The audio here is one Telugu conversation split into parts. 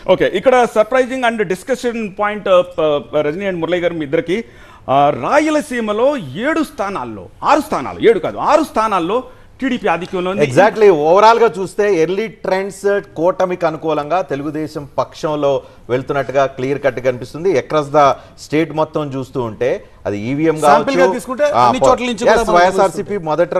ఓకే ఇక్కడ surprising and discussion point Rajani and Murali గారు మీ ఇద్దరికి ఆ, రాయలసీమలో ఏడు స్థానాల్లో ఆరు స్థానాలు ఏడు కాదు ఆరు స్థానాల్లో టీడీపీ ఆధిక్యంలో ఉంది. ఎగ్జాక్ట్లీ ఓవరాల్ గా చూస్తే ఎర్లీ ట్రెండ్స్ కూటమికి అనుకూలంగా తెలుగుదేశం పక్షంలో వెళ్తున్నట్టుగా క్లియర్ కట్ కనిపిస్తుంది అక్రాస్ ద స్టేట్ మొత్తం చూస్తూ ఉంటే అది ఈవీఎం Sample గా తీసుకుంటే అన్ని చోట్ల నుంచి కూడా మనకు వైఎస్ఆర్సీపీ మొదట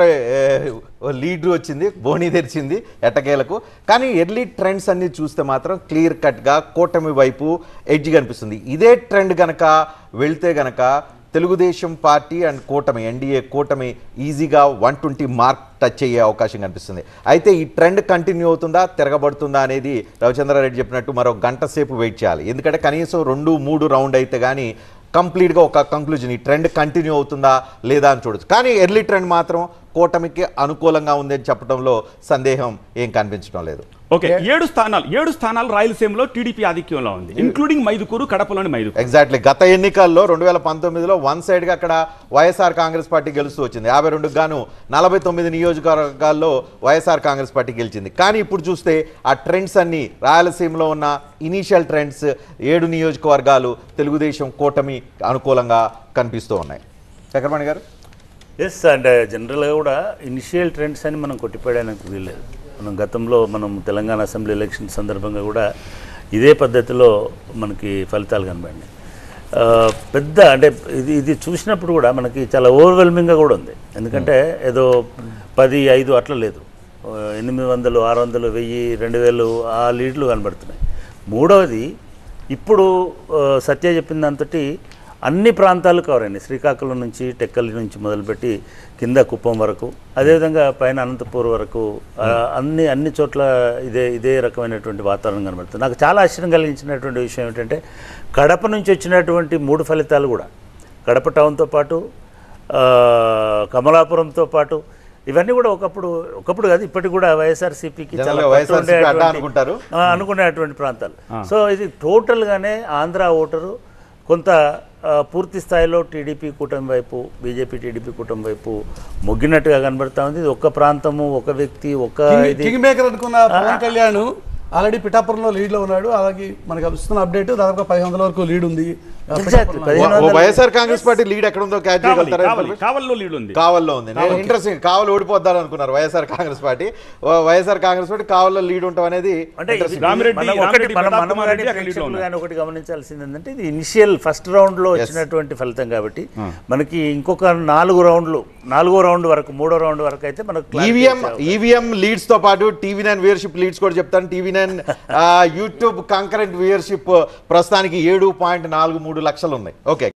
లీడ్ వచ్చింది బోని తెరిచింది ఎట్టకేలకు కానీ ఎర్లీ ట్రెండ్స్ అన్ని చూస్తే మాత్రం క్లియర్ కట్ గా కూటమి వైపు ఎడ్జ్ కనిపిస్తుంది ఇదే ట్రెండ్ గనక వెళ్తే గనక తెలుగుదేశం పార్టీ అండ్ కూటమి ఎన్డీఏ కూటమి ఈజీగా వన్ ట్వంటీ మార్క్ టచ్ అయ్యే అవకాశం కనిపిస్తుంది అయితే ఈ ట్రెండ్ కంటిన్యూ అవుతుందా తిరగబడుతుందా అనేది రవిచంద్రారెడ్డి చెప్పినట్టు మరో గంట సేపు వెయిట్ చేయాలి ఎందుకంటే కనీసం రెండు మూడు రౌండ్ అయితే కానీ కంప్లీట్గా ఒక కంక్లూజన్ ఈ ట్రెండ్ కంటిన్యూ అవుతుందా లేదా అని చూడొచ్చు కానీ ఎర్లీ ట్రెండ్ మాత్రం కూటమికి అనుకూలంగా ఉందని చెప్పడంలో సందేహం ఏం కనిపించడం లేదు ఓకే ఏడు స్థానాలు ఏడు స్థానాలు రాయలసీమలో టీడీపీ ఆధిక్యంలో ఉంది ఇంక్లూడింగ్ మైదుకూరు కడపలోని మైదుకూరు ఎగ్జాక్ట్లీ గత ఎన్నికల్లో రెండు వేల పంతొమ్మిదిలో వన్ సైడ్గా అక్కడ వైఎస్ఆర్ కాంగ్రెస్ పార్టీ గెలుస్తూ వచ్చింది యాభై రెండుకు గాను నలభై తొమ్మిది నియోజకవర్గాల్లో వైఎస్ఆర్ కాంగ్రెస్ పార్టీ గెలిచింది కానీ ఇప్పుడు చూస్తే ఆ ట్రెండ్స్ అన్ని రాయలసీమలో ఉన్న ఇనీషియల్ ట్రెండ్స్ ఏడు నియోజకవర్గాలు తెలుగుదేశం కూటమి అనుకూలంగా కనిపిస్తూ ఉన్నాయి చక్రపాణి గారు ఎస్ అండ్ జనరల్గా కూడా ఇనిషియల్ ట్రెండ్స్ అని మనం కొట్టిపడడానికి వీల్లేదు మనం గతంలో మనం తెలంగాణ అసెంబ్లీ ఎలక్షన్ సందర్భంగా కూడా ఇదే పద్ధతిలో మనకి ఫలితాలు కనబడినాయి ఆ, పెద్ద అంటే ఇది ఇది చూసినప్పుడు కూడా మనకి చాలా ఓవర్వెల్మింగ్గా కూడా ఉంది ఎందుకంటే ఏదో పది ఐదు అట్లా లేదు ఆ, ఎనిమిది వందలు ఆరు వందలు వెయ్యి రెండు వేలు ఆ లీడ్లు కనబడుతున్నాయి మూడవది ఇప్పుడు ఆ, సత్య చెప్పిన దాంతోటి అన్ని ప్రాంతాలు కవర్ అయినాయి శ్రీకాకుళం నుంచి టెక్కలి నుంచి మొదలుపెట్టి కింద కుప్పం వరకు అదేవిధంగా పైన అనంతపూర్ వరకు ఆ, అన్ని అన్ని చోట్ల ఇదే ఇదే రకమైనటువంటి వాతావరణం కనబడుతుంది నాకు చాలా ఆశ్చర్యం కలిగించినటువంటి విషయం ఏంటంటే కడప నుంచి వచ్చినటువంటి మూడు ఫలితాలు కూడా కడప టౌన్తో పాటు ఆ, కమలాపురంతో పాటు ఇవన్నీ కూడా ఒకప్పుడు ఒకప్పుడు కాదు ఇప్పటికి కూడా వైఎస్ఆర్సీపీకి చాలా జనరల్గా పట్టు వైఎస్ఆర్సీపీ అడ్డా ఉండేటువంటి- అనుకుంటారు. ఆ, అనుకునేటువంటి ప్రాంతాలు సో ఇది టోటల్గానే ఆంధ్ర ఓటరు కొంత ఆ, పూర్తి స్థాయిలో టీడీపీ కూటమి వైపు బీజేపీ టీడీపీ కూటమి వైపు మొగ్గినట్టుగా కనబడతా ఉంది ఇది ఒక ప్రాంతము ఒక వ్యక్తి ఒక ఇది కింగ్ మేకర్ అనుకున్న పవన్ కళ్యాణ్ ఆల్రెడీ పిఠాపురంలో లీడ్ లో ఉన్నాడు అలాగే మనకి వస్తున్న అప్డేట్ దాదాపు పదిహేను వందల వరకు లీడ్ ఉంది Exactly. పదిహేను ఓ- ఓ వందల- వైఎస్ఆర్ కాంగ్రెస్ పార్టీ లీడ్ ఎక్కడ ఉందో క్యాచ్ కావలి చేయగలుగుతారా కావలి కావల్లో లీడ్ ఉంది కావల్లో ఉంది నేను ఇంట్రెస్టింగ్ కావల్ ఓడిపోద్దాం అనుకున్నారు వైఎస్ఆర్ కాంగ్రెస్ పార్టీ ఓ వైఎస్ఆర్ కాంగ్రెస్ పార్టీ కావల్లో లీడ్ ఉండటం అనేది అంటే ఇది interesting. రామిరెడ్డి- మనం ఒకటి రామిరెడ్డి మనం ప్రతాప్ మనం కుమార్ కానీ రెడ్డి అక్కడ ప్రేక్షకులు ఉన్నారు. కానీ ఒకటి గమనించాల్సింది ఏంటంటే ఇది ఇనిషియల్ ఫస్ట్ రౌండ్ లో వచ్చినటువంటి ఫలితం కాబట్టి మనకి ఇంకొక నాలుగు రౌండ్లు నాలుగో రౌండ్ వరకు మూడో రౌండ్ వరకు అయితే మనకు clarity ఈవీఎం వచ్చే అవకాశం ఈవీఎం లీడ్స్ తో పాటు టీవీ నైన్ వ్యూయర్షిప్ లీడ్స్ కూడా చెప్తాను TV nine YouTube concurrent viewership ప్రస్తుతానికి ఏడు పాయింట్ నాలుగు మూడు లక్షలు ఉన్నాయి ఓకే